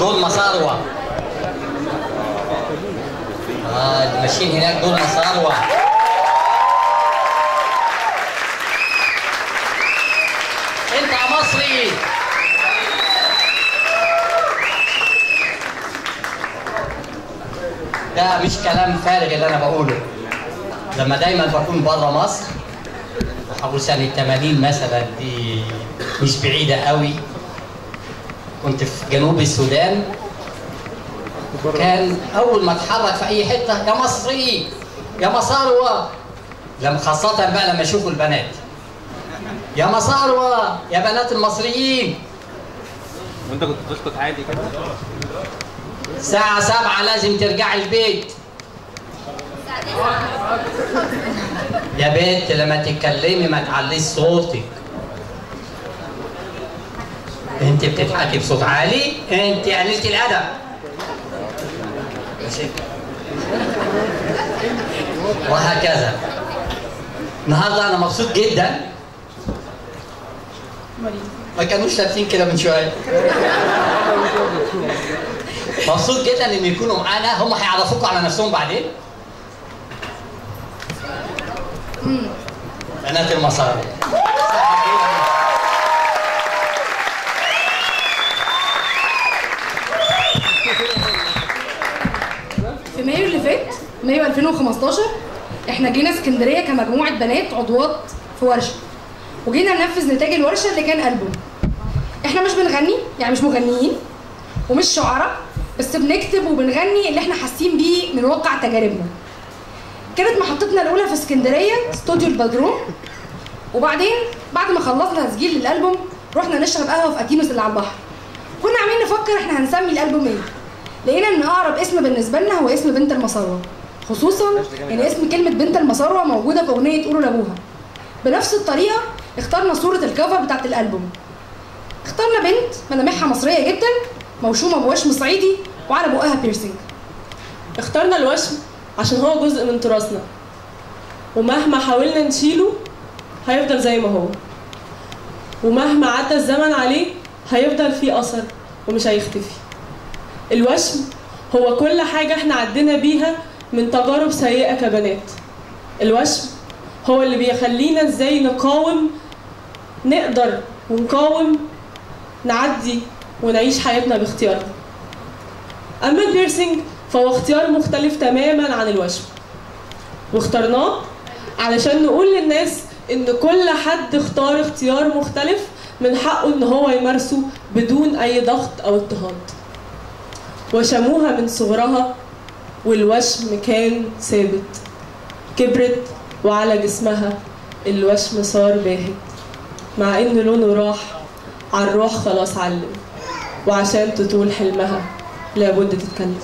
دول مصاروة اه اللي ماشيين هناك دول مصاروة انت يا مصري ده مش كلام فارغ اللي انا بقوله لما دايما بكون بره مصر حول سنة 80 مثلا دي مش بعيدة قوي كنت في جنوب السودان كان أول ما اتحرك في أي حتة يا مصري يا مصاروة لما خاصة بقى لما يشوفوا البنات يا مصاروة يا بنات المصريين وانت كنت بتسكت عادي كده الساعة سبعة لازم ترجعي البيت يا بنت لما تتكلمي ما تعليش صوتك انت بتضحكي بصوت عالي انت قللتي الادب ماشي؟ وهكذا النهارده انا مبسوط جدا ما كانوش لابسين كده من شويه مبسوط جدا ان يكونوا معانا هم هيعرفوكوا على نفسهم بعدين بنات المصاري في مايو اللي فات مايو 2015 احنا جينا اسكندريه كمجموعه بنات عضوات في ورشه وجينا ننفذ نتاج الورشه اللي كان البوم احنا مش بنغني يعني مش مغنيين ومش شعراء بس بنكتب وبنغني اللي احنا حاسين بيه من واقع تجاربنا كانت محطتنا الاولى في اسكندريه استوديو البدروم وبعدين بعد ما خلصنا تسجيل للالبوم رحنا نشرب قهوه في اتينوس اللي على البحر كنا عاملين نفكر احنا هنسمي الالبوم ايه لقينا ان اقرب اسم بالنسبه لنا هو اسم بنت المصاروه خصوصا ان اسم كلمه بنت المصاروه موجوده في اغنيه قولوا لابوها بنفس الطريقه اخترنا صوره الكفر بتاعت الالبوم اخترنا بنت ملامحها مصريه جدا موشومه بوشم صعيدي وعلى بقها بيرسينج اخترنا الوشم عشان هو جزء من تراثنا ومهما حاولنا نشيله هيفضل زي ما هو ومهما عدى الزمن عليه هيفضل فيه أثر ومش هيختفي الوشم هو كل حاجة احنا عدينا بيها من تجارب سيئة كبنات الوشم هو اللي بيخلينا ازاي نقاوم نقدر ونقاوم نعدي ونعيش حياتنا باختيارنا أما البيرسينج فهو اختيار مختلف تماما عن الوشم واخترناه علشان نقول للناس ان كل حد اختار اختيار مختلف من حقه ان هو يمارسه بدون اي ضغط او اضطهاد وشموها من صغرها والوشم كان ثابت كبرت وعلى جسمها الوشم صار باهت مع ان لونه راح على الروح خلاص علم وعشان تطول حلمها لابد تتكلم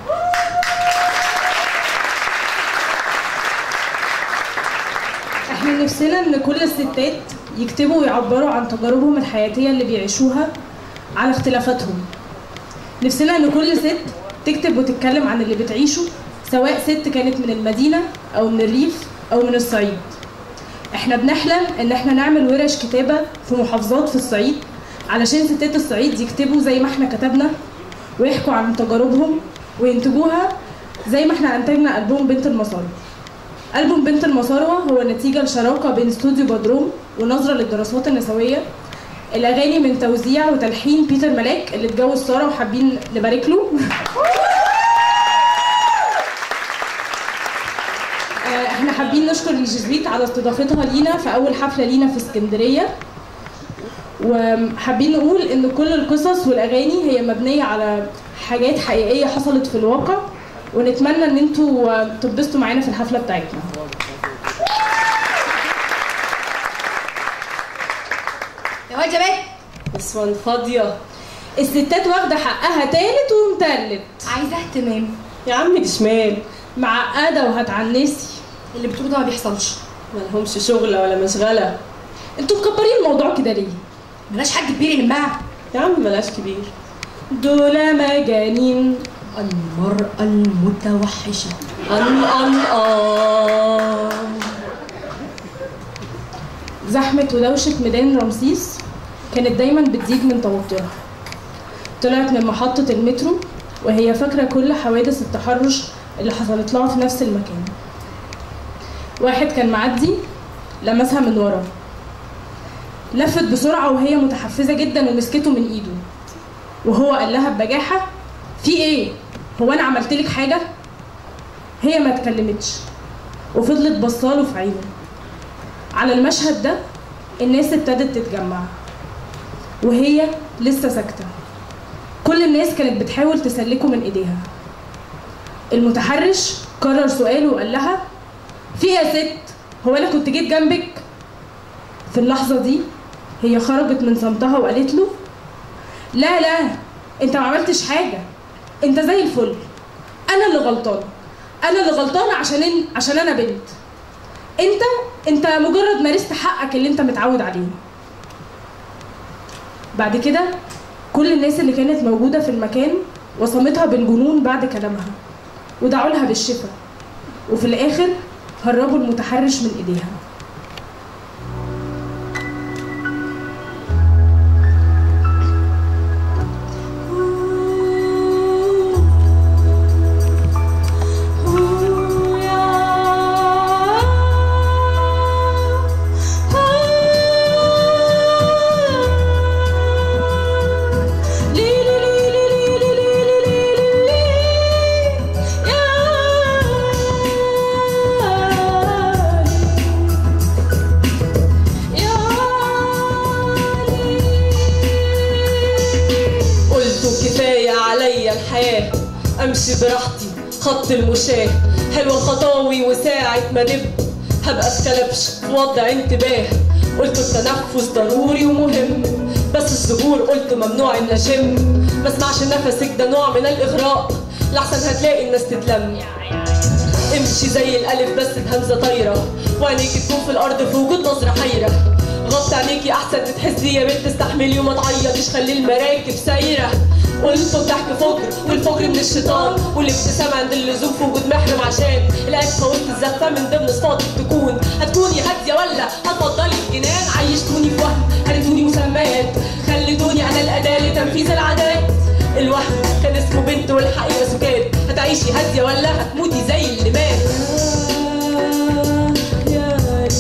احنا نفسنا ان كل الستات يكتبوا ويعبروا عن تجاربهم الحياتيه اللي بيعيشوها على اختلافاتهم نفسنا ان كل ست تكتب وتتكلم عن اللي بتعيشه سواء ست كانت من المدينه او من الريف او من الصعيد احنا بنحلم ان احنا نعمل ورش كتابه في محافظات في الصعيد علشان ستات الصعيد يكتبوا زي ما احنا كتبنا ويحكوا عن تجاربهم وينتجوها زي ما احنا انتجنا البوم بنت المصاري ألبوم بنت المصاروة هو نتيجة لشراكة بين استوديو بدروم ونظرة للدراسات النسوية الأغاني من توزيع وتلحين بيتر ملاك اللي اتجوز سارة وحابين نبارك له آه، احنا حابين نشكر الجزويت على استضافتها لينا في أول حفلة لينا في اسكندرية وحابين نقول إن كل القصص والأغاني هي مبنية على حاجات حقيقية حصلت في الواقع ونتمنى ان انتوا تتبسطوا معانا في الحفله بتاعتنا يا واد يا بنت نسوان فاضية الستات واخده حقها تالت ومتلت عايزه اهتمام يا عم دي شمال معقده وهتعنسي اللي بتقوله ده ما بيحصلش ملهمش شغلة ولا مشغلة انتوا مكبرين الموضوع كده ليه ملاش حد كبير يلمها يا عم ملاش كبير دول مجانين المرأة المتوحشة أن أن آه زحمه ودوشه ميدان رمسيس كانت دايما بتزيد من توترها طلعت من محطة المترو وهي فاكرة كل حوادث التحرش اللي حصلت لها في نفس المكان واحد كان معدي لمسها من ورا لفت بسرعة وهي متحفزة جدا ومسكته من ايده وهو قال لها ببجاحة في ايه؟ هو انا عملت لك حاجة؟ هي ما اتكلمتش وفضلت بصاله في عينه على المشهد ده الناس ابتدت تتجمع وهي لسه ساكتة كل الناس كانت بتحاول تسلكه من ايديها المتحرش كرر سؤاله وقال لها في إيه يا ست هو انا كنت جيت جنبك في اللحظة دي هي خرجت من صمتها وقالت له لا لا انت ما عملتش حاجة انت زي الفل انا اللي غلطان انا اللي غلطانة عشان إن... عشان انا بنت انت انت مجرد مارست حقك اللي انت متعود عليه بعد كده كل الناس اللي كانت موجودة في المكان وصمتها بالجنون بعد كلامها ودعوا لها بالشفاء وفي الآخر هربوا المتحرش من إيديها قلت كفاية عليا الحياة أمشي براحتي خط المشاة حلوة الخطاوي وساعة ما دب هبقى في كلبش في وضع انتباه قلت التنفس ضروري ومهم بس الظهور قلت ممنوع ان اشم ما اسمعش نفسك ده نوع من الاغراء لحسن هتلاقي الناس تتلم امشي زي الالف بس بهمزه طايره وعينيكي تكون في الارض في وجود نظره حيره غطي عينيكي احسن تتحسي يا بنت استحملي وما تعيطيش خلي المراكب سايره قلت الضحك فجر والفجر من الشيطان والابتسام عند اللزوم في وجود محرم عشان العفه وسط الزفه من ضمن صفاتك تكون هتكوني هاديه ولا هتفضلي الجنان عيشتوني في وهم قالتوني مسميات خليتوني انا الاداه لتنفيذ العادات الوهم كان اسمه بنت والحقيقه سكات هتعيشي هاديه ولا هتموتي زي اللي مات يا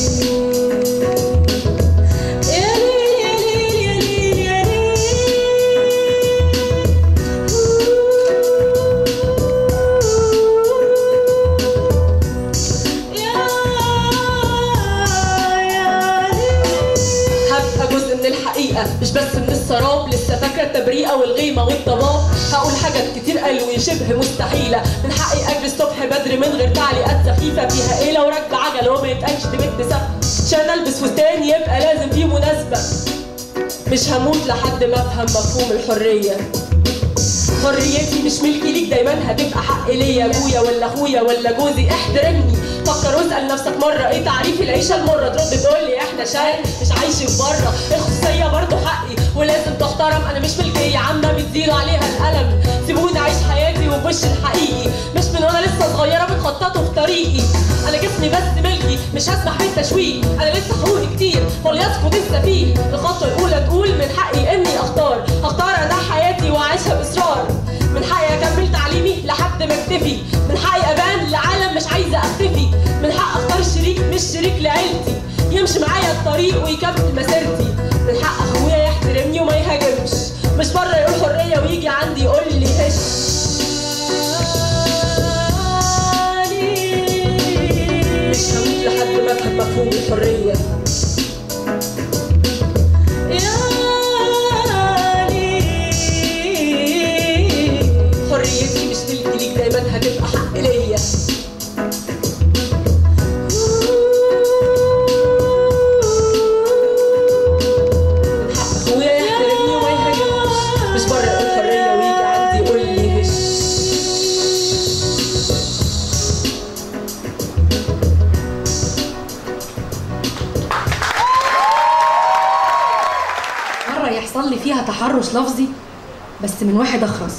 هبقى جزء من الحقيقة مش بس من السراب لسه فاكرة التبريئة والغيمة والضباب هقول حاجات كتير قالوا شبه مستحيلة من حقي أجري الصبح بدري من غير تعليقات سخيفة فيها إيه لو راكبة عجلة وما يتقالش دي بنت سف عشان ألبس فستان يبقى لازم فيه مناسبة مش هموت لحد ما أفهم مفهوم الحرية حريتي مش ملكي ليك دايما هتبقى حق ليا ابويا ولا اخويا ولا جوزي احترمني فكر واسال نفسك مره ايه تعريف العيشه المره ترد تقول لي احنا شاي مش عايشين بره الخصوصيه برضه حقي ولازم تحترم انا مش ملكيه عامه بتزيدوا عليها القلم سيبوني اعيش حياتي وبوش الحقيقي مش من وانا لسه صغيره بتخططوا في طريقي انا جسمي بس ملكي مش هسمح بالتشويه انا لسه حقوقي كتير وليسقط لسه فيه الخطوه الاولى تقول من حقي اني اختار هختار انا حياتي واعيشها باصرار من حقي اكمل تعليمي لحد ما اكتفي من حقي ابان لعالم مش عايزه اختفي من حق اختار شريك مش شريك لعيلتي يمشي معايا الطريق ويكمل مسيرتي من حق اخويا يحترمني وما يهاجمش مش بره يقول حريه ويجي عندي يقول لي هش مش هموت لحد ما افهم مفهوم الحريه حريتي مش ملك ليك دايما هتبقى حق ليا من حق اخويا يحترمني وما يهاجمنيش مش بره يقول حريه ويجي عندي يقول لي هش مرة يحصل لي فيها تحرش لفظي بس من واحد أخرس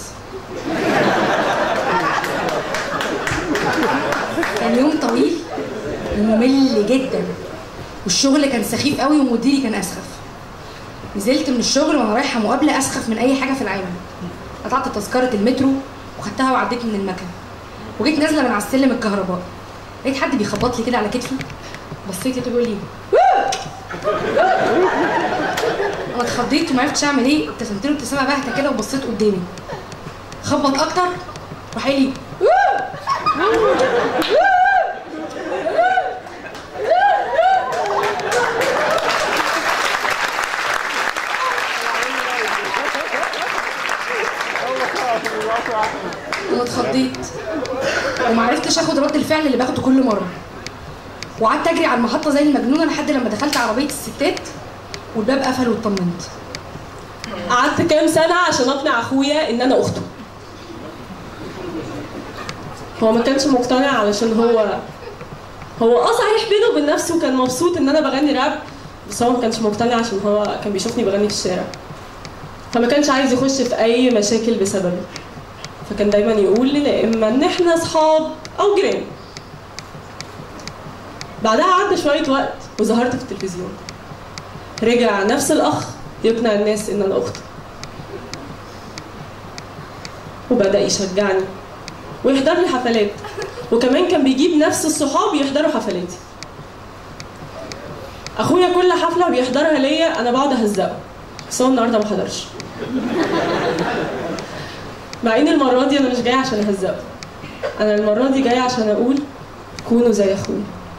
كان يوم طويل وممل جدا والشغل كان سخيف قوي ومديري كان أسخف نزلت من الشغل وانا رايحه مقابله اسخف من اي حاجه في العالم قطعت تذكره المترو وخدتها وعديت من المكان وجيت نازله من على السلم الكهرباء لقيت حد بيخبط لي كده على كتفي بصيت لقيته بيقول لي انا اتخضيت وما عرفتش اعمل ايه ابتسمت له ابتسامه باهته كده وبصيت قدامي خبط اكتر راح قال لي انا اتخضيت وما عرفتش اخد رد الفعل اللي باخده كل مره وقعدت اجري على المحطه زي المجنونه لحد لما دخلت عربيه الستات والباب قفل واطمنت قعدت كام سنة عشان أقنع أخويا إن أنا أخته هو ما كانش مقتنع علشان هو هو اه صحيح بينه وبين نفسه كان مبسوط ان انا بغني راب بس هو ما كانش مقتنع عشان هو كان بيشوفني بغني في الشارع فما كانش عايز يخش في اي مشاكل بسببي فكان دايما يقول لي لا اما ان احنا اصحاب او جيران بعدها عدى شويه وقت وظهرت في التلفزيون رجع نفس الاخ يقنع الناس ان انا اخته وبدا يشجعني ويحضر لي حفلات وكمان كان بيجيب نفس الصحاب يحضروا حفلاتي اخويا كل حفله بيحضرها ليا انا بقعد اهزقه بس هو النهارده ما حضرش مع ان المره دي انا مش جايه عشان اهزقه انا المره دي جايه عشان اقول كونوا زي اخويا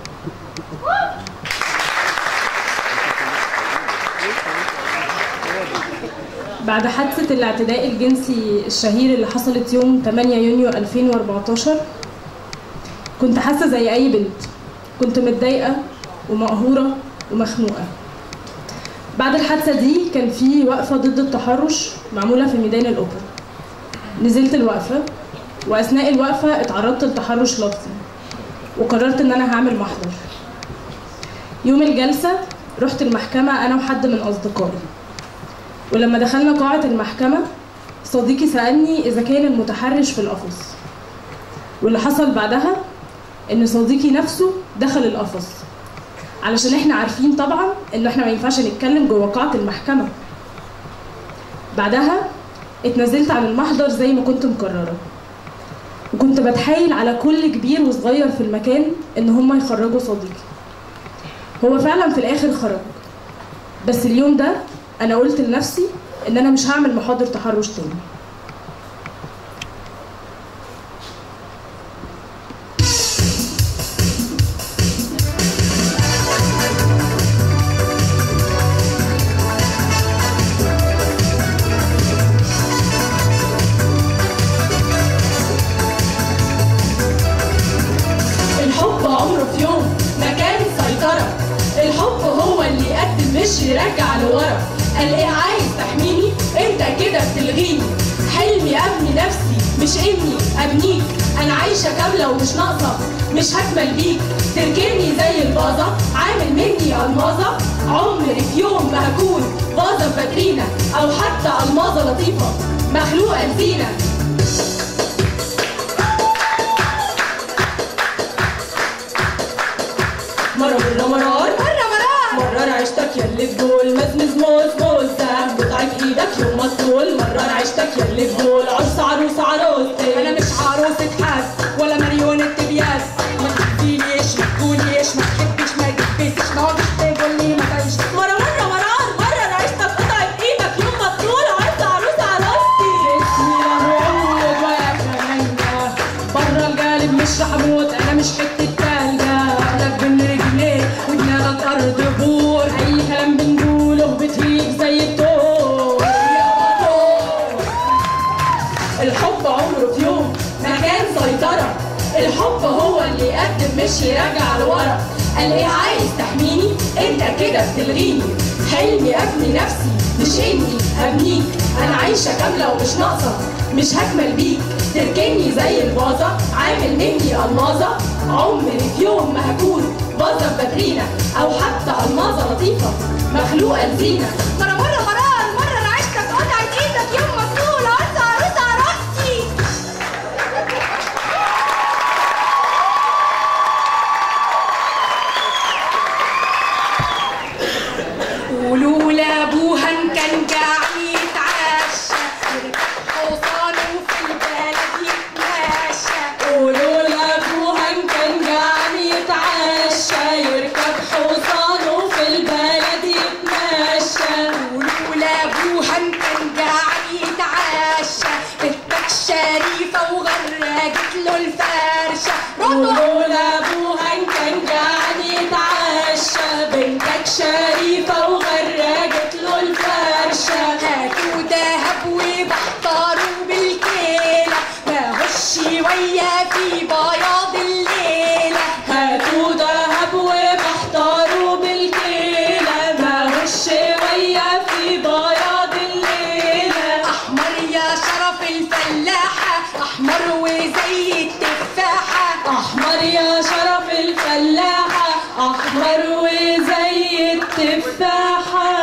بعد حادثة الاعتداء الجنسي الشهير اللي حصلت يوم 8 يونيو 2014 كنت حاسة زي أي بنت كنت متضايقة ومقهورة ومخنوقة بعد الحادثة دي كان في وقفة ضد التحرش معمولة في ميدان الأوبرا نزلت الوقفة وأثناء الوقفة اتعرضت لتحرش لفظي وقررت إن أنا هعمل محضر يوم الجلسة رحت المحكمة أنا وحد من أصدقائي ولما دخلنا قاعة المحكمة صديقي سألني إذا كان المتحرش في القفص واللي حصل بعدها إن صديقي نفسه دخل القفص علشان إحنا عارفين طبعا إن إحنا ما ينفعش نتكلم جوه قاعة المحكمة بعدها اتنزلت عن المحضر زي ما كنت مقررة وكنت بتحايل على كل كبير وصغير في المكان إن هما يخرجوا صديقي هو فعلا في الآخر خرج بس اليوم ده انا قلت لنفسي ان انا مش هعمل محاضر تحرش تاني الحب عمره في يوم ما كان سيطرة الحب هو اللي يقدم مش يرجع لورا قال ايه عايز تحميني انت كده بتلغيني حلمي ابني نفسي مش اني ابنيك انا عايشة كاملة ومش ناقصة مش هكمل بيك تركني زي البازة عامل مني الماظة عمري في يوم ما هكون فازة باترينا او حتى الماظة لطيفة مخلوقة لزينة مرة مرة مرار مرة مرار مرة عشتك يلي في دول مزمز موز موز سهم قطعة ايدك يوم ما تطول مرة عشتك يلي في دول عروس عروس عروستي انا مش عروسة حاس ولا مريونة بياس ما تحكيليش ما تقوليش ما تحبش ما تلبسش ما اقعدش تقول لي ما تعيش مرة مرة مرار مرة عشتك قطعة ايدك يوم ما تطول عروس عروس عروستي اسمي رعود ويا كمانجة برا القالب مش رح اموت انا مش حتة تلجة اقلب بين رجليك ودماغك ارض بور اي كلام بنقوله بتهيج زي الطور يا بطور الحب عمره في يوم ما كان سيطرة الحب هو اللي يقدم مش يرجع لورا قال ايه عايز تحميني انت كده بتلغيني حلمي ابني نفسي مش اني ابنيك انا عايشة كاملة ومش ناقصة مش هكمل بيك تركني زي البازة عامل مني الماظة عمري في يوم ما هكون بازة باترينا او حتى الماظة لطيفة مخلوقة لزينة مرة مرة مرار مرة انا عشتك قطعت ايدك يوم مسؤول عروسة عروسة عروستي قولوا لابوها انت له الفرشة ردوا قولوا لابوها ان كان قاعد يتعشى بنتك شريفة وغرقت له الفرشة هاتوا دهب وبحتاروا بالكيلة ما هوش شوية في بياض الليلة هاتوا دهب وبحتاروا بالكيلة ما هوش شوية في بياض الليلة أحمر يا شرف الفلاحة أحمر وزي التفاحة أحمر يا شرف الفلاحة أحمر وزي التفاحة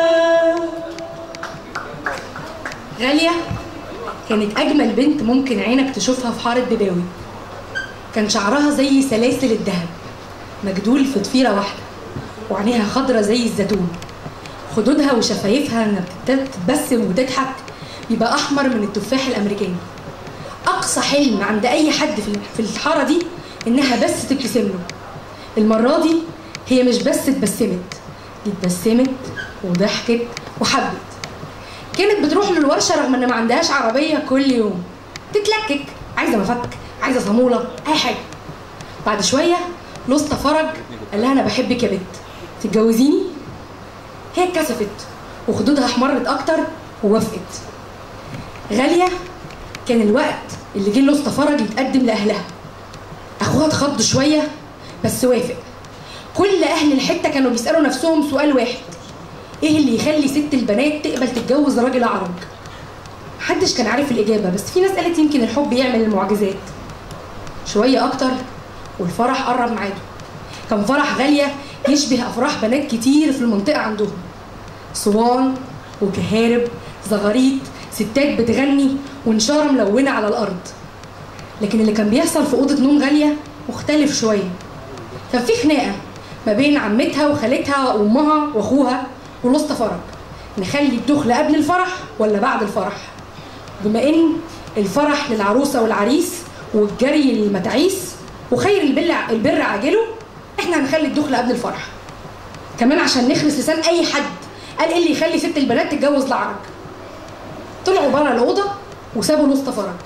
غالية كانت أجمل بنت ممكن عينك تشوفها في حارة بباوي كان شعرها زي سلاسل الذهب مجدول في ضفيرة واحدة وعينيها خضرة زي الزيتون خدودها وشفايفها لما بتت- بتتبسم وتضحك بيبقى أحمر من التفاح الأمريكاني أقصى حلم عند أي حد في في الحارة دي إنها بس تبتسم له المرة دي هي مش بس اتبسمت دي اتبسمت وضحكت وحبت كانت بتروح له الورشه رغم ان ما عندهاش عربيه كل يوم تتلكك عايزه مفك عايزه صاموله اي حاجه بعد شويه لسطى فرج قال لها انا بحبك يا بنت تتجوزيني هي اتكسفت وخدودها احمرت اكتر ووافقت غاليه كان الوقت اللي جه لسطى فرج يتقدم لاهلها اخوها اتخض شويه بس وافق كل اهل الحته كانوا بيسالوا نفسهم سؤال واحد ايه اللي يخلي ست البنات تقبل تتجوز راجل اعرج محدش كان عارف الاجابه بس في ناس قالت يمكن الحب يعمل المعجزات شويه اكتر والفرح قرب ميعاده كان فرح غاليه يشبه افراح بنات كتير في المنطقه عندهم صوان وكهارب زغاريت ستات بتغني ونشاره ملونه على الارض لكن اللي كان بيحصل في اوضه نوم غاليه مختلف شويه كان في خناقه ما بين عمتها وخالتها وامها واخوها ولسطى فرج نخلي الدخل قبل الفرح ولا بعد الفرح بما ان الفرح للعروسه والعريس والجري للمتاعيس وخير البر البر عاجله احنا هنخلي الدخل قبل الفرح كمان عشان نخلص لسان اي حد قال ايه اللي يخلي ست البنات تتجوز العرج طلعوا بره الاوضه وسابوا لسطى فرج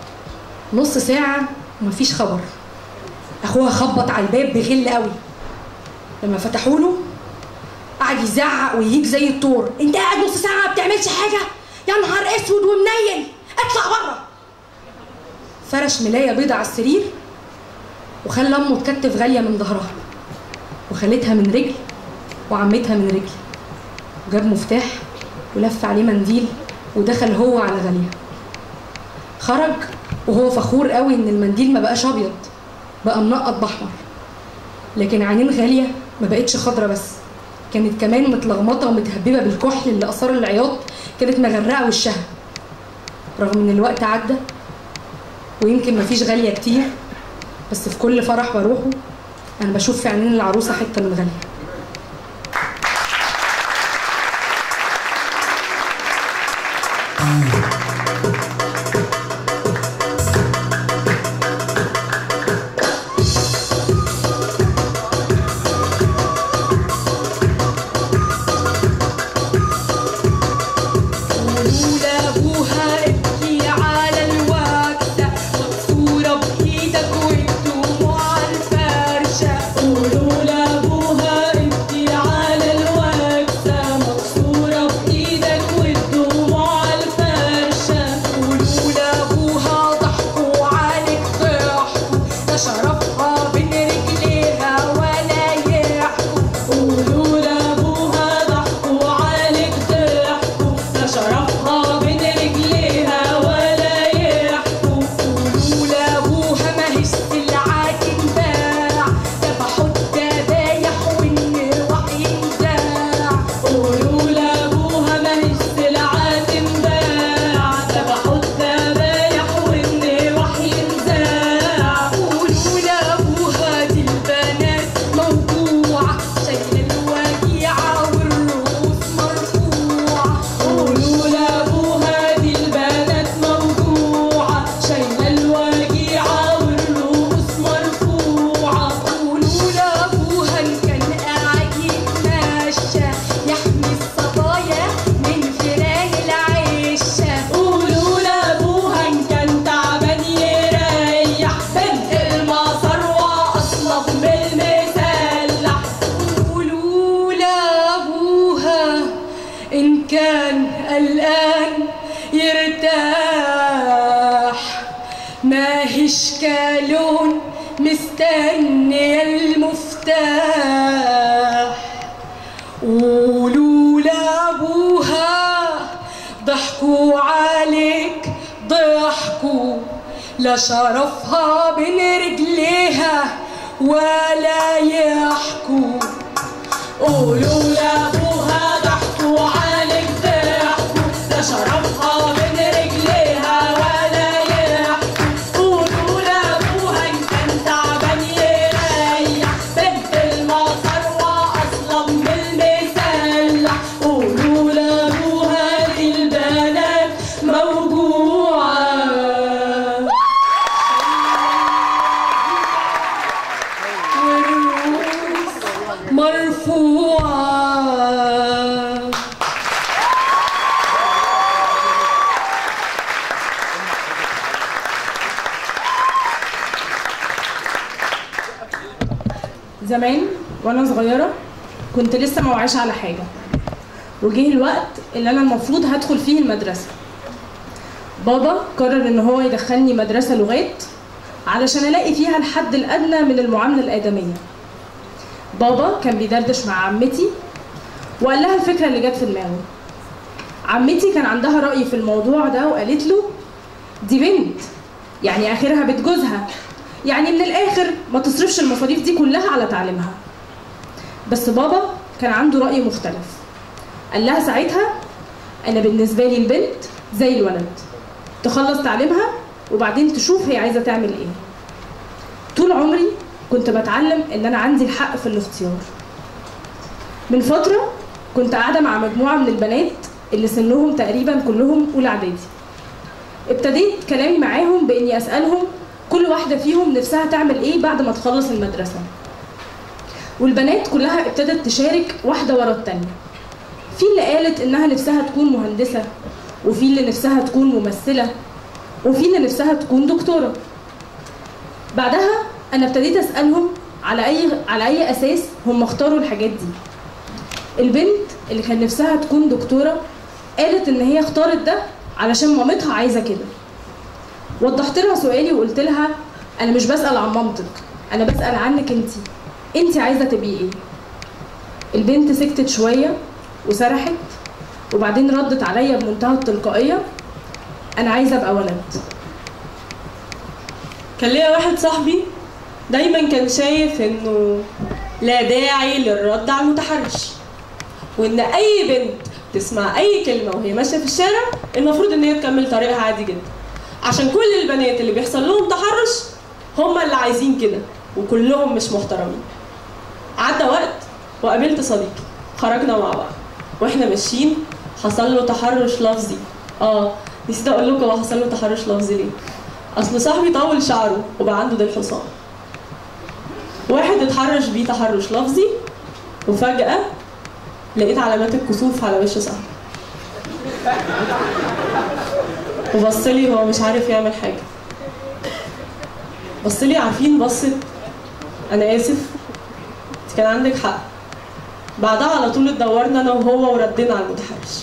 نص ساعه ومفيش خبر اخوها خبط على الباب بغل قوي لما فتحوا له قعد يزعق ويهيج زي الطور انت قاعد نص ساعه ما بتعملش حاجه يا نهار اسود ومنيل اطلع بره فرش ملايه بيضة على السرير وخلى امه تكتف غاليه من ظهرها وخالتها من رجل وعمتها من رجل وجاب مفتاح ولف عليه منديل ودخل هو على غاليه خرج وهو فخور قوي ان المنديل ما بقاش ابيض بقى منقط باحمر لكن عينين غاليه ما بقتش خضرة بس كانت كمان متلخبطه ومتهببه بالكحل اللي اثار العياط كانت مغرقه وشها رغم ان الوقت عدى ويمكن مفيش غاليه كتير بس في كل فرح بروحه انا بشوف في عينين العروسه حته من غاليه قولوا لابوها ابكي على الوكسة مكسورة بإيدك والدموع على الفرشة قولوا لابوها ابكي على الوكسة مكسورة بإيدك والدموع على الفرشة ضحكوا عليك ضحكوا لا شرفها بين رجليها ولا يحكوا قولوا لابوها ضحكوا عليك ضحكوا لا شرفها بين رجليها ولا يحكوا قولوا لابوها ان كان تعبان يريح بنت المصروة اصلا من المسلح قولوا لابوها دي البنات موجوعة والرؤوس مرفوعة زمان وانا صغيره كنت لسه ما وعيش على حاجه وجه الوقت اللي انا المفروض هدخل فيه المدرسه بابا قرر ان هو يدخلني مدرسه لغات علشان الاقي فيها الحد الادنى من المعامله الادميه بابا كان بيدردش مع عمتي وقال لها الفكره اللي جت في دماغه عمتي كان عندها راي في الموضوع ده وقالت له دي بنت يعني اخرها بيت جوزها يعني من الاخر ما تصرفش المصاريف دي كلها على تعليمها بس بابا كان عنده راي مختلف قال لها ساعتها انا بالنسبه لي البنت زي الولد تخلص تعليمها وبعدين تشوف هي عايزه تعمل ايه طول عمري كنت بتعلم ان انا عندي الحق في الاختيار من فتره كنت قاعده مع مجموعه من البنات اللي سنهم تقريبا كلهم اولى اعدادي ابتديت كلامي معاهم باني اسالهم كل واحده فيهم نفسها تعمل ايه بعد ما تخلص المدرسه والبنات كلها ابتدت تشارك واحده ورا التانيه في اللي قالت انها نفسها تكون مهندسه وفي اللي نفسها تكون ممثله وفي اللي نفسها تكون دكتوره بعدها انا ابتديت اسالهم على اي على اي اساس هم اختاروا الحاجات دي البنت اللي كان نفسها تكون دكتوره قالت ان هي اختارت ده علشان مامتها عايزه كده وضحت لها سؤالي وقلت لها انا مش بسال عن مامتك انا بسال عنك انت انت عايزه تبقي ايه البنت سكتت شويه وسرحت وبعدين ردت عليا بمنتهى التلقائيه انا عايزه ابقى ولد كان ليا واحد صاحبي دايما كان شايف انه لا داعي للرد على المتحرش وان اي بنت تسمع اي كلمه وهي ماشيه في الشارع المفروض ان هي تكمل طريقها عادي جدا عشان كل البنات اللي بيحصل لهم تحرش هم اللي عايزين كده وكلهم مش محترمين عدى وقت وقابلت صديقي خرجنا مع بعض واحنا ماشيين حصل له تحرش لفظي اه نسيت اقول لكم هو حصل له تحرش لفظي ليه اصل صاحبي طول شعره وبقى عنده ديل حصان واحد اتحرش بيه تحرش لفظي وفجأة لقيت علامات الكسوف على وش صاحبي وبصلي هو مش عارف يعمل حاجة بصلي عارفين بصت أنا آسف انت كان عندك حق بعدها على طول اتدورنا أنا وهو وردينا على المتحرش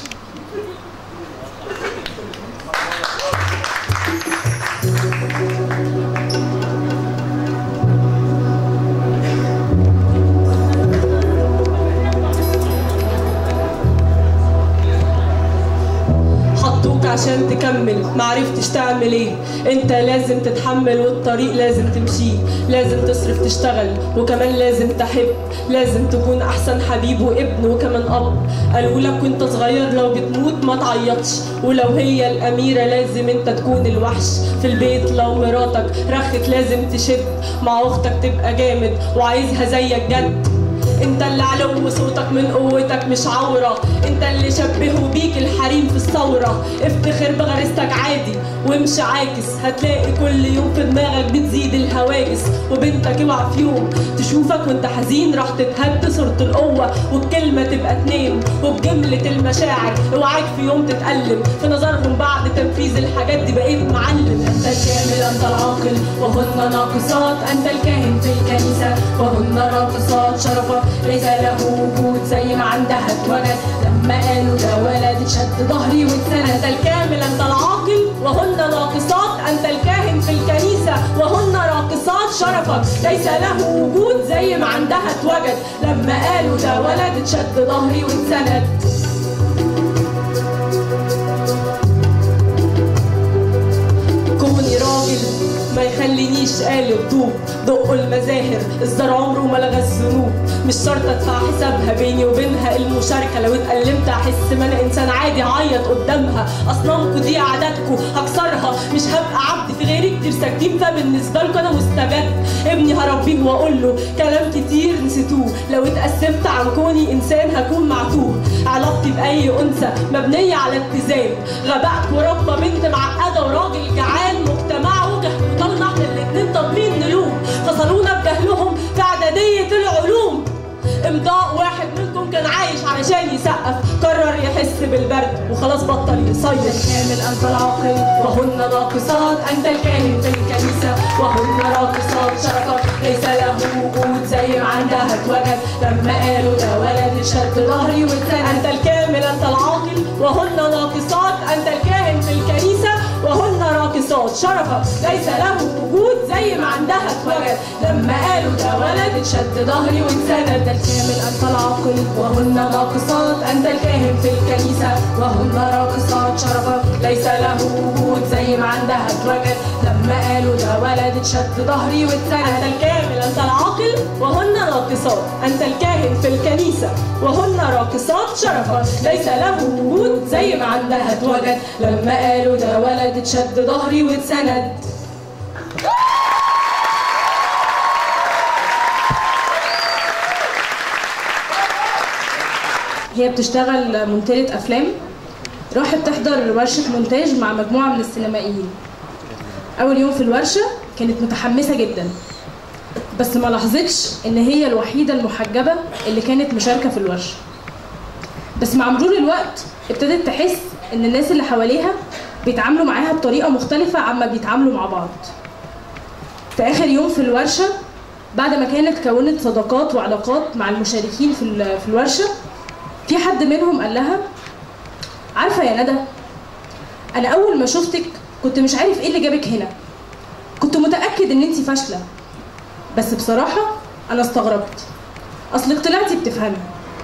حطوك عشان تكمل معرفتش تعمل ايه انت لازم تتحمل والطريق لازم تمشيه لازم تصرف تشتغل وكمان لازم تحب لازم تكون احسن حبيب وابن وكمان اب قالوا لك وانت صغير لو بتموت ما تعيطش ولو هي الاميره لازم انت تكون الوحش في البيت لو مراتك رخت لازم تشد مع اختك تبقى جامد وعايزها زيك جد انت اللي علو صوتك من قوتك مش عورة انت اللي شبهوا بيك الحريم في الثورة افتخر بغريزتك عادي وامشي عاكس هتلاقي كل يوم في دماغك بتزيد الهواجس وبنتك اوعى في يوم تشوفك وانت حزين راح تتهد صورة القوة والكلمة تبقى اتنين وبجملة المشاعر اوعاك في يوم تتألم في نظرهم بعد تنفيذ الحاجات دي بقيت معلم انت الكامل انت العاقل وهن ناقصات انت الكاهن في الكنيسة وهن راقصات شرفك ليس له وجود زي ما عندها اتولد لما قالوا ده ولد اتشد ظهري واتسند انت الكامل انت العاقل وهن ناقصات انت الكاهن في الكنيسة وهن راقصات شرفك ليس له وجود زي ما عندها اتوجد لما قالوا ده ولد اتشد ظهري واتسند القلوب دقوا المزاهر الزر عمره ما لغى الذنوب مش شرط ادفع حسابها بيني وبينها المشاركه لو اتألمت احس ما انا انسان عادي اعيط قدامها اصنامكوا دي عاداتكوا هكسرها مش هبقى عبد في غيري كتير ساكتين فبالنسبه لكم انا مستبد ابني هربيه واقول له كلام كتير نسيتوه لو اتقسمت عن كوني انسان هكون معتوه علاقتي باي انثى مبنيه على اتزان غباء وربة بنت معقده وراجل جعان مجتمع وجه وطلنا احنا الاتنين طب مين نلوم فصلونا بجهلهم في اعداديه العلوم امضاء واحد منكم كان عايش علشان يسقف قرر يحس بالبرد وخلاص بطل يصيف كامل انت العاقل وهن ناقصات انت الكاهن في الكنيسه وهن راقصات شرفك ليس له وجود زي ما عندها اتوجد لما قالوا ده ولد شد ظهري واتسند انت الكامل انت العاقل وهن ناقصات انت الكاهن في الكنيسه وهن راقصات شرفك ليس له وجود زي ما عندها اتوجد لما قالوا ده ولد شد ظهري واتسند انت الكامل انت العاقل وهن ناقصات انت الكاهن في الكنيسه وهن راقصات شرفك ليس له وجود زي ما عندها اتوجد لما قالوا ده ولد شد ظهري واتسند انت الكامل انت العاقل وهن راقصات انت الكاهن في الكنيسه وهن راقصات شرفك ليس له وجود زي ما عندها اتوجد لما قالوا ده ولد شد ظهري واتسند هي بتشتغل منتجة أفلام راحت تحضر ورشة مونتاج مع مجموعة من السينمائيين أول يوم في الورشة كانت متحمسة جدا بس ما لاحظتش إن هي الوحيدة المحجبة اللي كانت مشاركة في الورشة بس مع مرور الوقت ابتدت تحس إن الناس اللي حواليها بيتعاملوا معاها بطريقة مختلفة عما بيتعاملوا مع بعض في آخر يوم في الورشة بعد ما كانت كونت صداقات وعلاقات مع المشاركين في ال- في الورشة في حد منهم قال لها عارفه يا ندى انا اول ما شفتك كنت مش عارف ايه اللي جابك هنا كنت متاكد ان انت فاشله بس بصراحه انا استغربت اصلك طلعتي بتفهمي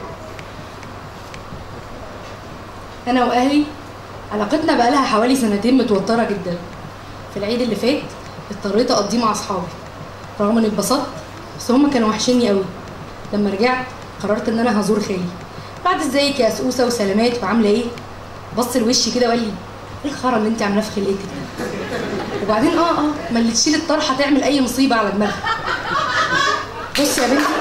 انا واهلي علاقتنا بقالها حوالي سنتين متوتره جدا في العيد اللي فات اضطريت اقضيه مع اصحابي رغم اني اتبسطت بس هما كانوا وحشيني قوي لما رجعت قررت ان انا هزور خالي بعد ازيك يا سوسه وسلامات وعامله ايه بص لوشي كده وقال لي ايه الخرا اللي انت عاملاه في خلقتك ده وبعدين اه اه ما اللي تشيل الطرحه تعمل اي مصيبه على دماغها بص يا بنتي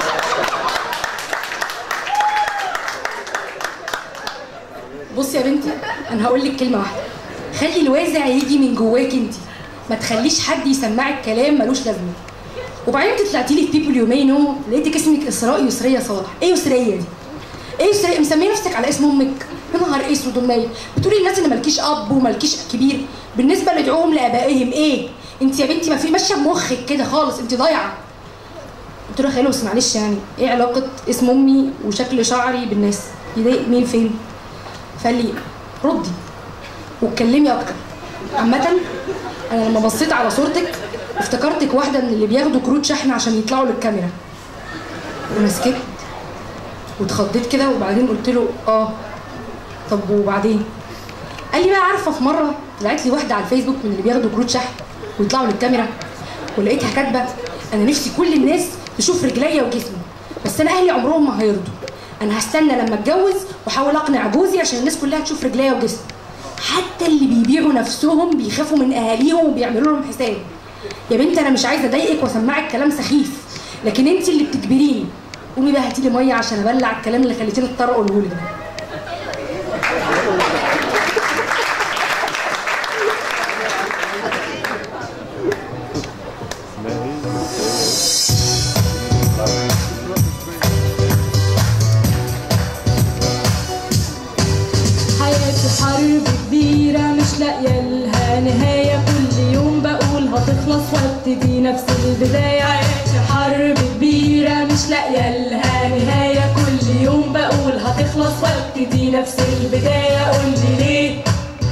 بصي يا بنتي انا هقول لك كلمه واحده خلي الوازع يجي من جواك انت ما تخليش حد يسمعك كلام ملوش لازمه وبعدين انت طلعتي لي في بيبل يومين اهو لقيتك اسمك اسراء يسريه صالح ايه يسريه دي ايه يسريه مسميه نفسك على اسم امك يا نهار اسود امي بتقولي للناس ان مالكيش اب ومالكيش كبير بالنسبه لدعوهم لابائهم ايه انت يا بنتي ما في ماشيه بمخك كده خالص انت ضايعه قلت له خالص معلش يعني ايه علاقه اسم امي وشكل شعري بالناس يضايق مين فين فقال لي ردي واتكلمي اكتر عامة انا لما بصيت على صورتك افتكرتك واحدة من اللي بياخدوا كروت شحن عشان يطلعوا للكاميرا انا سكت واتخضيت كده وبعدين قلت له اه طب وبعدين قال لي بقى عارفه في مره طلعت لي واحده على الفيسبوك من اللي بياخدوا كروت شحن ويطلعوا للكاميرا ولقيتها كاتبه انا نفسي كل الناس تشوف رجليا وجسمي بس انا اهلي عمرهم ما هيرضوا انا هستنى لما اتجوز واحاول اقنع جوزي عشان الناس كلها تشوف رجليا وجسمي حتى اللي بيبيعوا نفسهم بيخافوا من اهاليهم وبيعملوا لهم حساب يا بنت انا مش عايزه اضايقك واسمعك كلام سخيف لكن انت اللي بتجبريني قومي بقى هاتي لي ميه عشان ابلع الكلام اللي خليتيني اضطر اقوله لك ده حياتي حرب كبيرة مش لاقية لها نهاية كل يوم بقول هتخلص وابتدي نفس البداية حياتي حرب كبيرة مش لاقية لها نهاية كل يوم بقول هتخلص وابتدي نفس البداية قولي ليه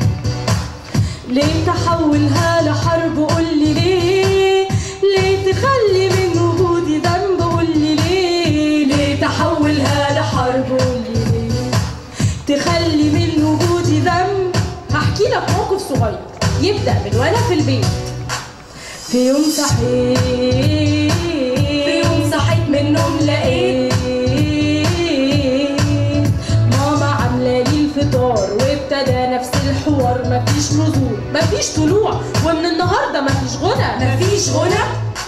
ليه تحولها لحرب قولي ليه ليه تخلي من وجودي ذنب قولي ليه ليه تحولها لحرب قولي ليه تخلي من وجودي ذنب هحكي لك موقف صغير يبدا من وانا في البيت في يوم صحيت في يوم صحيت من النوم لقيت ماما عامله لي الفطار وابتدى نفس الحوار مفيش نزول مفيش طلوع ومن النهارده مفيش غنى مفيش غنى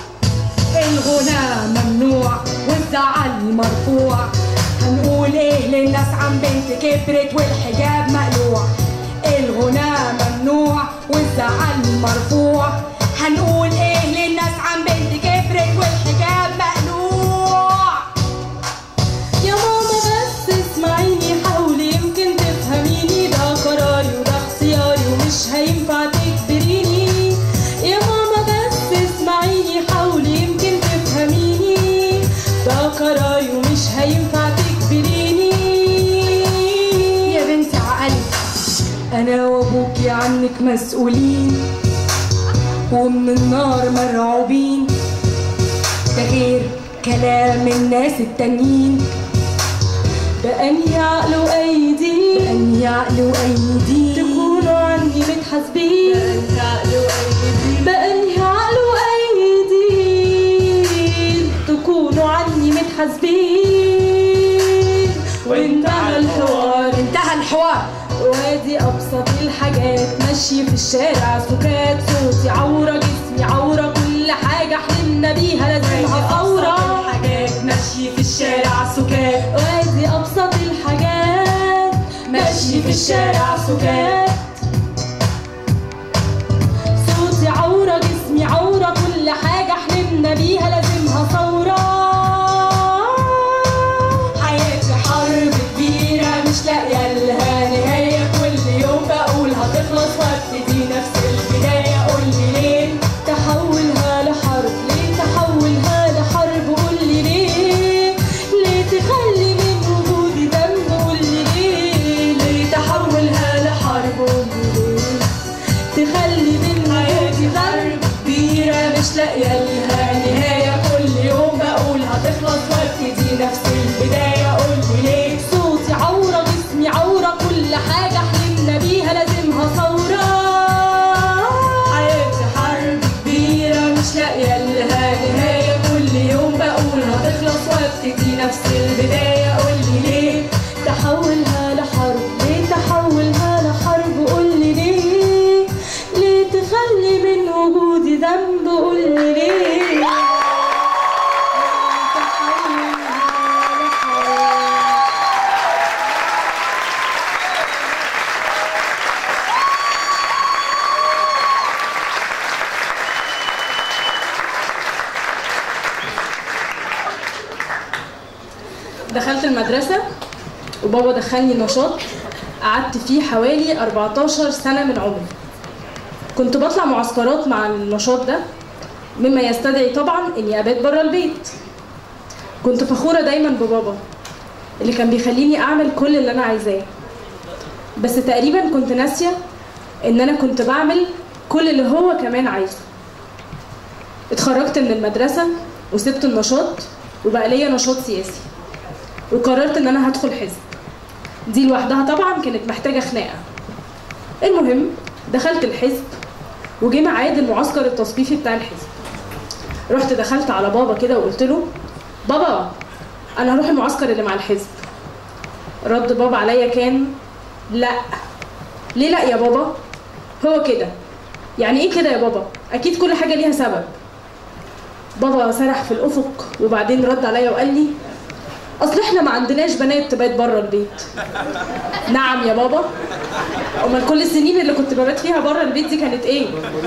الغنى ممنوع والزعل مرفوع هنقول ايه للناس عن بنت كبرت والحجاب مقلوع الغنى ممنوع والزعل مرفوع هنقول ايه للناس عن بنت كبرت والحجاب مقلوع يا ماما بس اسمعيني حاولي يمكن تفهميني ده قراري وده اختياري ومش هينفع تجبريني يا ماما بس اسمعيني حاولي يمكن تفهميني ده قراري ومش هينفع تجبريني يا بنتي عقلي انا وابوكي عنك مسؤولين ومن النار مرعوبين ده غير كلام الناس التانيين بأنهي عقل وأيدي بأني عقل وأيدي تكونوا عني متحاسبين بأنهي عقل وأيدي تكونوا عني متحاسبين وانتهى الحوار انتهى الحوار وادي ابسط الحاجات ماشي في الشارع سكات صوتي عوره جسمي عوره كل حاجه حلمنا بيها لازمها فوره حاجات ماشي في الشارع سكات وادي ابسط الحاجات ماشي في الشارع سكات صوتي عوره جسمي عوره كل حاجه حلمنا بيها لازمها ثوره حياتي حرب كبيرة مش لاقية لها نهاية كل يوم بقول هتخلص وابتدي نفس البداية قولي ليه تحولها لحرب ليه تحولها لحرب قولي ليه ليه تخلي من وجودي ذنب قولي ليه ليه تحولها لحرب قولي ليه تخلي من وجودي ذنب كبيرة مش لاقية لها نهاية كل يوم بقول هتخلص وابتدي نفس البداية قولي ليه صوتي عورة جسمي عورة كل حاجة حلمنا بيها لازمها ثورة حياتي حرب كبيرة مش لاقية لها نهاية كل يوم بقول هتخلص وابتدي نفس البداية قولي ليه تحولها لحرب ليه تحولها لحرب قولي ليه ليه تخلي من وجودي ذنب قولي ليه تحولها لحرب دخلت المدرسة وبابا دخلني نشاط قعدت فيه حوالي 14 سنة من عمري كنت بطلع معسكرات مع النشاط ده مما يستدعي طبعا اني ابات بره البيت كنت فخورة دايما ببابا اللي كان بيخليني اعمل كل اللي انا عايزاه بس تقريبا كنت ناسية ان انا كنت بعمل كل اللي هو كمان عايزه اتخرجت من المدرسة وسبت النشاط وبقى ليا نشاط سياسي وقررت ان انا هدخل حزب دي لوحدها طبعا كانت محتاجه خناقه المهم دخلت الحزب وجه ميعاد المعسكر التثقيفي بتاع الحزب رحت دخلت على بابا كده وقلت له بابا انا هروح المعسكر اللي مع الحزب رد بابا عليا كان لا ليه لا يا بابا هو كده يعني ايه كده يا بابا اكيد كل حاجه ليها سبب بابا سرح في الافق وبعدين رد عليا وقال لي اصل احنا ما عندناش بنات تبات بره البيت نعم يا بابا امال كل السنين اللي كنت ببات فيها بره البيت دي كانت ايه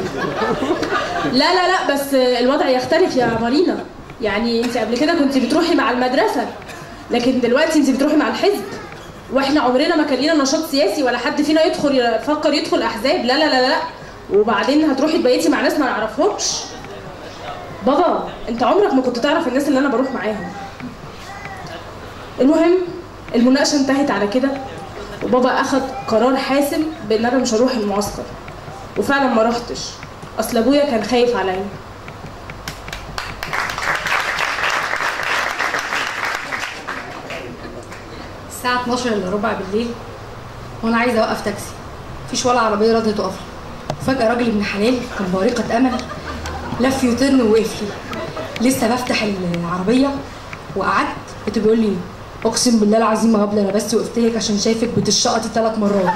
لا لا لا بس الوضع يختلف يا مارينا يعني انت قبل كده كنت بتروحي مع المدرسه لكن دلوقتي انت بتروحي مع الحزب واحنا عمرنا ما كان لينا نشاط سياسي ولا حد فينا يدخل يفكر يدخل احزاب لا لا لا لا وبعدين هتروحي تبيتي مع ناس ما نعرفهمش بابا انت عمرك ما كنت تعرف الناس اللي انا بروح معاهم المهم المناقشه انتهت على كده وبابا اخد قرار حاسم بان انا مش هروح المعسكر وفعلا ما رحتش اصل ابويا كان خايف عليا الساعة 12 الا ربع بالليل وانا عايزة اوقف تاكسي مفيش ولا عربية راضية تقف لي. فجأة راجل ابن حلال كان بارقة امل لف يوترن ووقف لي لسه بفتح العربيه وقعدت لقيته بيقول لي اقسم بالله العظيم يا هبله انا بس وقفت لك عشان شايفك بتشقطي ثلاث مرات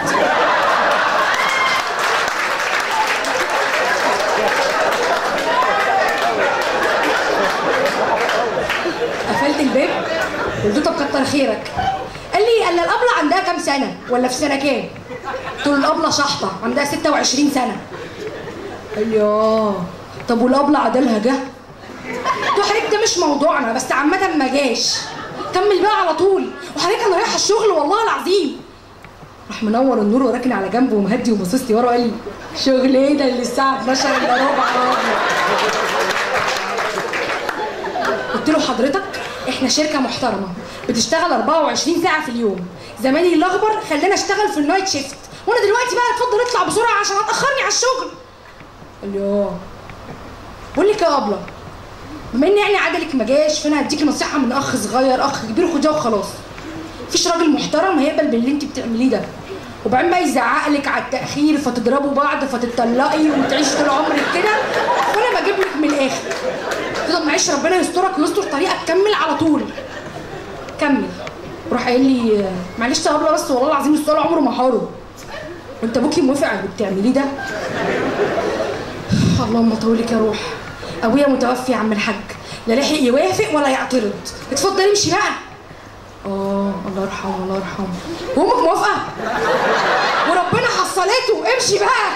قفلت الباب قلت له طب كتر خيرك قال لي قال الابله عندها كام سنه ولا في سنه كام قلت له الابله شحطه عندها 26 سنه قال لي اه طب والابله عدلها جه قلت له حضرتك ده مش موضوعنا بس عامه ما جاش كمل بقى على طول وحضرتك انا رايحه الشغل والله العظيم راح منور النور وراكن على جنبه ومهدي وباصص لي ورا وقال لي شغل ايه ده اللي الساعه 12 الا ربع يا أبلة؟ قلت له حضرتك احنا شركه محترمه بتشتغل 24 ساعه في اليوم زماني الاخبر خلاني اشتغل في النايت شيفت وانا دلوقتي بقى اتفضل اطلع بسرعه عشان هتاخرني على الشغل قال لي اه بقول لك يا ابله بما ان يعني عجلك ما جاش فانا هديكي نصيحه من اخ صغير اخ كبير خديها وخلاص مفيش راجل محترم هيقبل باللي انت بتعمليه ده وبعدين بقى يزعق لك على التاخير فتضربوا بعض فتتطلقي وتعيشي طول عمرك كده وانا بجيب لك من الاخر قلت له طب معلش ربنا يسترك ويستر طريقك كمل على طول كمل وراح قايل لي معلش يا ابله بس والله العظيم السؤال عمره ما حاره وانت ابوكي موافق على اللي بتعمليه ده اللهم طولك يا روح ابويا متوفي يا عم الحاج لا لحق يوافق ولا يعترض اتفضل امشي بقى اه الله يرحمه الله يرحمه وامك موافقه وربنا حصلته امشي بقى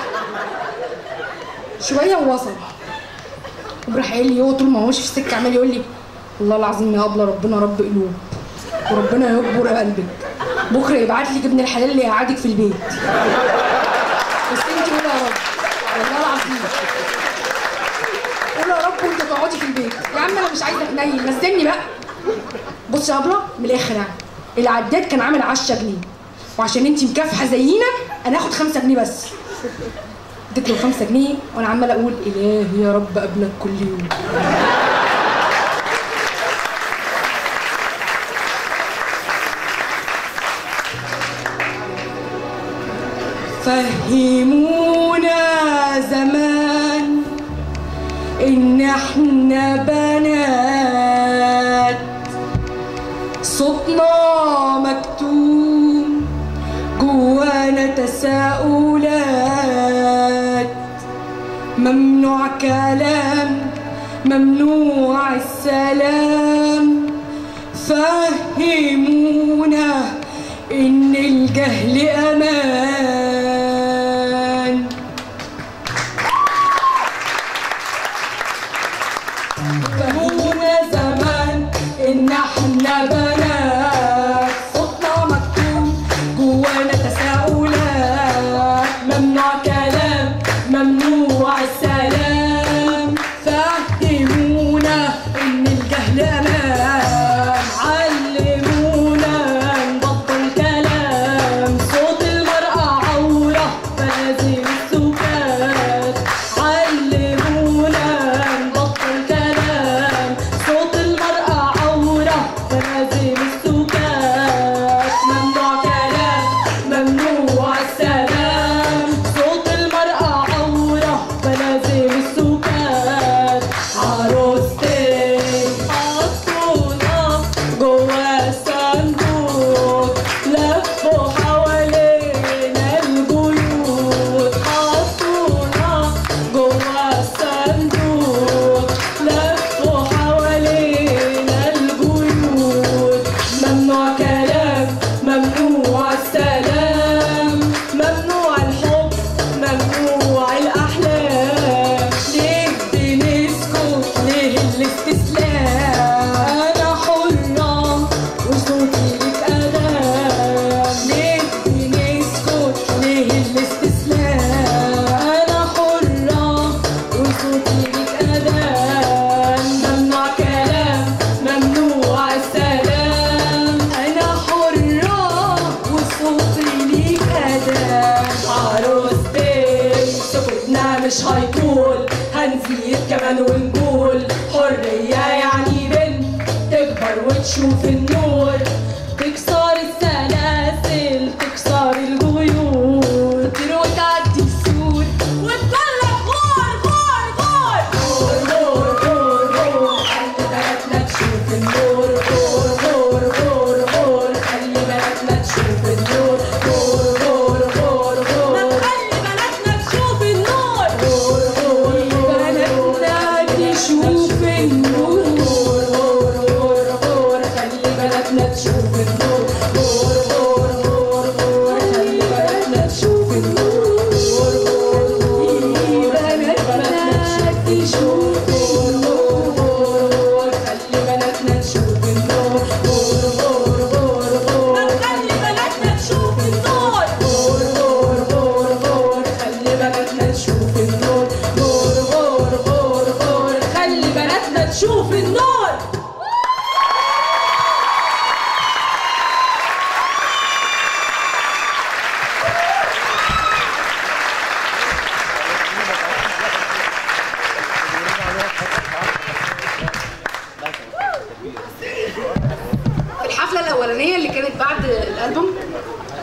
شويه ووصل وراح قايل لي هو طول ما هوش في السكه عمال يقول لي والله العظيم يا ابله ربنا رب قلوب وربنا يكبر قلبك بكره يبعت لك ابن الحلال اللي يقعدك في البيت بس انت قولي يا رب والله العظيم قولي يا رب وانت تقعدي في البيت يا عم انا مش عايزه اتنيل نزلني بقى بص يا ابله من الاخر يعني العداد كان عامل 10 جنيه وعشان انت مكافحه زينا انا هاخد 5 جنيه بس اديت له 5 جنيه وانا عماله اقول الهي يا رب قبلك كل يوم فهمونا زمان ان احنا بنات صوتنا مكتوم جوانا تساؤلات ممنوع كلام ممنوع السلام فهمونا ان الجهل امان فهمونا زمان ان احنا بنات صوتنا مكتوب جوانا تساؤلات ممنوع كلام ممنوع السلام فهمونا ان الجهل امان علمونا نبطل كلام صوت المرأة عورة فلازم السكات علمونا نبطل كلام صوت المرأة عورة فلازم السكات ممنوع كلام ممنوع السلام صوت المرأة عورة فلازم السكات عروستي حطونا جوا الصندوق لفوا حوالينا البيوت حطونا جوا الصندوق لفوا حوالينا البيوت ممنوع كلام ممنوع السلام ممنوع الحب ممنوع الأحلام ليه بنسكت ليه الاستسلام أنا حرة وصوتي لك ألام ليه بنسكت ليه الاستسلام أنا حرة وصوتي لك ألام ممنوع كلام ممنوع السلام أنا حرة وصوتي ليك أدام عروستي سكوتنا مش هيطول هنزيد كمان ونقول حرية يعني بنت تكبر وتشوف النور تكسر السلاسل تكسر القيود تطير وتعدي السور وتطلع غور غور غور غور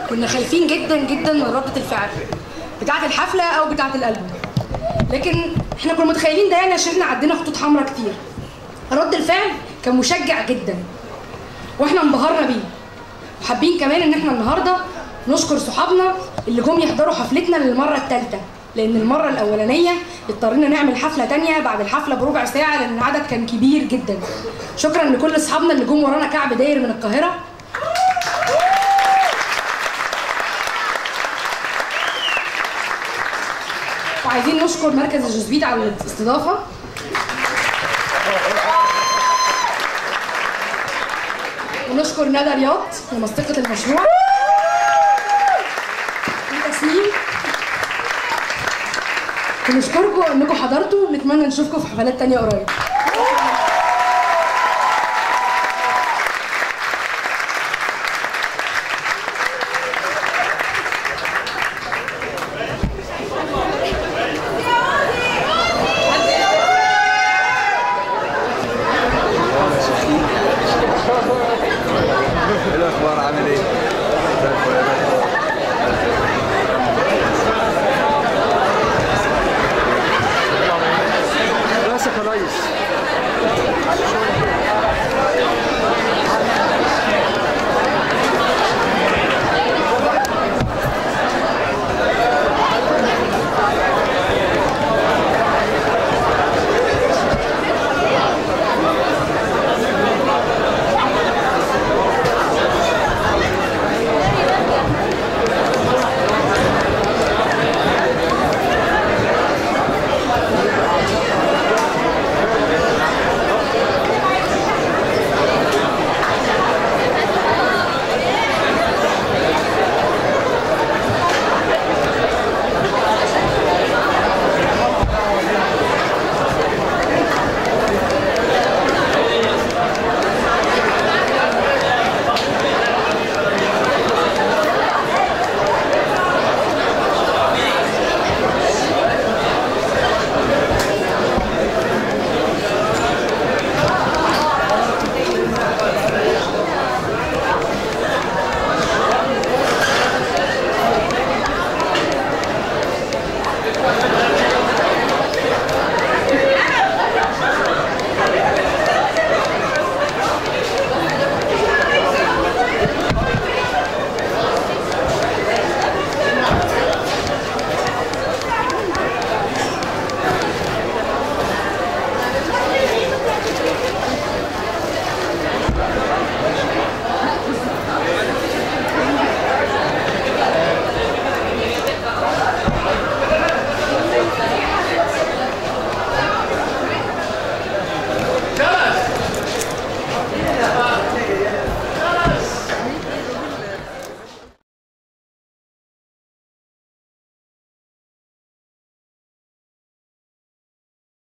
كنا خايفين جدا جدا من ردة الفعل بتاعة الحفلة أو بتاعة الألبوم لكن احنا كنا متخيلين ده يعني عشان احنا عندنا خطوط حمراء كتير رد الفعل كان مشجع جدا واحنا انبهرنا بيه وحابين كمان ان احنا النهارده نشكر صحابنا اللي جم يحضروا حفلتنا للمره الثالثه لان المره الاولانيه اضطرينا نعمل حفله تانية بعد الحفله بربع ساعه لان العدد كان كبير جدا شكرا لكل اصحابنا اللي جم ورانا كعب داير من القاهره وعايزين نشكر مركز الجوزبيت على الاستضافه ونشكر ندى رياض ممثقة المشروع وتسنيم ونشكركم انكم حضرتوا ونتمنى نشوفكم في حفلات تانية قريب